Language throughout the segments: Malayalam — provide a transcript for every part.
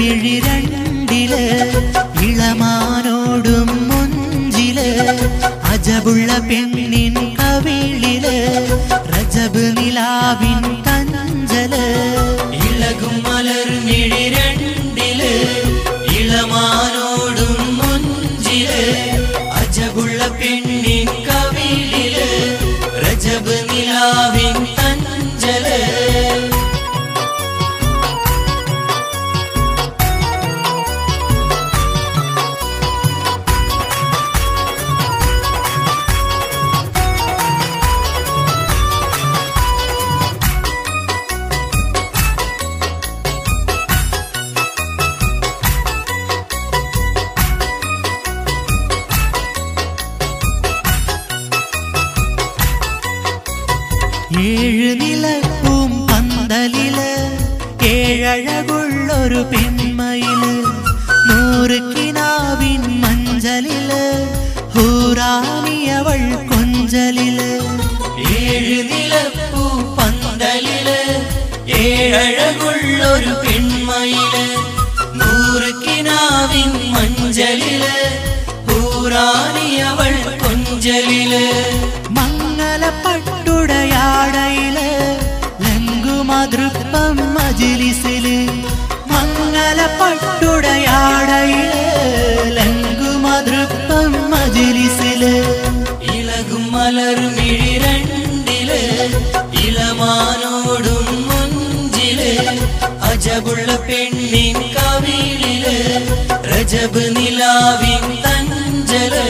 മിഴി രണ്ടില് ഇളമാനോടും മുഞ്ചില് അജബുള്ള പെണ്ണിൻ കവിളില് റജബ് നിലാവിൻ തഞ്ചല് ഇളകും മലർ മിഴി രണ്ടില് ഇളമാനോടും മുഞ്ചില് അജബുള്ള പെണ്ണിൻ കവിളില് റജബ് നിലാവിൻ തഞ്ചല് ഏഴ് നിലപ്പൂം പന്തലില് ഏഴഴകുള്ളൊരു പെൺമയില് നൂറ് കിനാവിൻ മഞ്ചലില് ഹൂറാനിയവൾ കൊഞ്ചലില് ഏഴ് നിലപ്പൂ പന്തലില് ഏഴഴകുള്ളൊരു പെൺമയില് നൂറ് കിനാവിൻ മഞ്ചലില് ഹൂറാനിയവൾ കൊഞ്ചലില് മംഗലപ്പട്ടുടയാടയില് ലങ്കുമതൃപ്പം മജിലിസില് മംഗലപ്പട്ടുടയാടയില് ലങ്കുമതൃപ്പം മജിലിസില് ഇളകും മലർമിഴി രണ്ടില് ഇളമാനോടും മുഞ്ചില് അജബുള്ള പെണ്ണിൻ കവിളില് റജബ് നിലാവിൻ തഞ്ചല്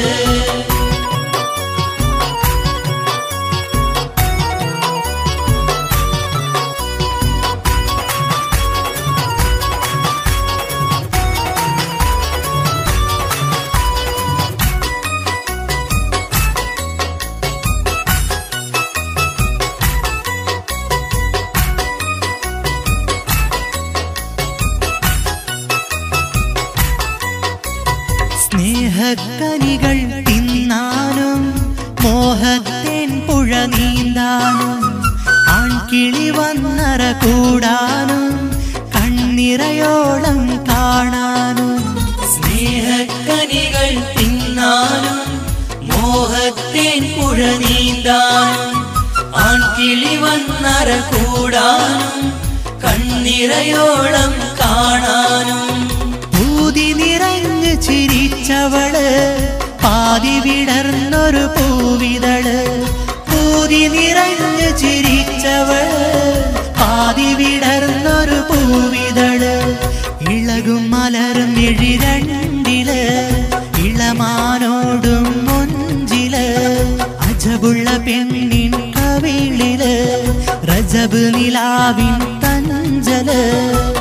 സ്നേഹക്കനികൾ തിന്നാനും മോഹത്തേൻ പുഴ നീന്താനും ആൺകിളി വന്നറ കൂടാനും കണ്ണിറയോളം കാണാനും സ്നേഹക്കനികൾ തിന്നാനും മോഹത്തേൻ പുഴ നീന്താനും ആൺകിളി വന്നറ കൂടാനും കണ്ണിറയോളം കാണാനും പൂതി നിറഞ്ഞ് ചിരിച്ചവള് പാതി വിടർന്നൊരു പൂവിതള് പൂതി നിറഞ്ഞ് ചിരിച്ചവള് പാതി വിടർന്നൊരു പൂവിതള് ഇളകും മലരും മിഴി രണ്ടില് ഇളമാനോടും മുഞ്ചില് അജബുള്ള പെണ്ണിൻ കവിളില് റജബ് നിലാവിൻ തഞ്ചല്